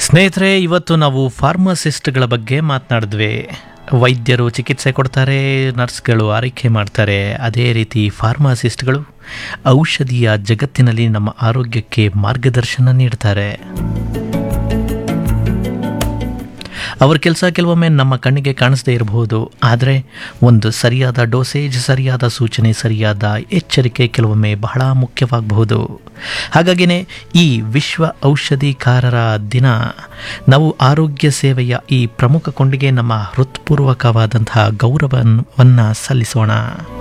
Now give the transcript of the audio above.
ಸ್ನೇಹಿತರೆ ಇವತ್ತು ನಾವು ಫಾರ್ಮಸಿಸ್ಟ್ಗಳ ಬಗ್ಗೆ ಮಾತನಾಡಿದ್ವಿ ವೈದ್ಯರು ಚಿಕಿತ್ಸೆ ಕೊಡ್ತಾರೆ ನರ್ಸ್ಗಳು ಆರೈಕೆ ಮಾಡ್ತಾರೆ ಅದೇ ರೀತಿ ಫಾರ್ಮಸಿಸ್ಟ್ಗಳು ಔಷಧಿಯ ಜಗತ್ತಿನಲ್ಲಿ ನಮ್ಮ ಆರೋಗ್ಯಕ್ಕೆ ಮಾರ್ಗದರ್ಶನ ನೀಡ್ತಾರೆ ಅವ್ರ ಕೆಲಸ ಕೆಲವೊಮ್ಮೆ ನಮ್ಮ ಕಣ್ಣಿಗೆ ಕಾಣಿಸದೇ ಇರಬಹುದು ಆದರೆ ಒಂದು ಸರಿಯಾದ ಡೋಸೇಜ್ ಸರಿಯಾದ ಸೂಚನೆ ಸರಿಯಾದ ಎಚ್ಚರಿಕೆ ಕೆಲವೊಮ್ಮೆ ಬಹಳ ಮುಖ್ಯವಾಗಬಹುದು ಹಾಗಾಗಿನೇ ಈ ವಿಶ್ವ ಔಷಧಿಕಾರರ ದಿನ ನಾವು ಆರೋಗ್ಯ ಸೇವೆಯ ಈ ಪ್ರಮುಖ ಕೊಂಡಿಗೆ ನಮ್ಮ ಹೃತ್ಪೂರ್ವಕವಾದಂತಹ ಗೌರವವನ್ನು ಸಲ್ಲಿಸೋಣ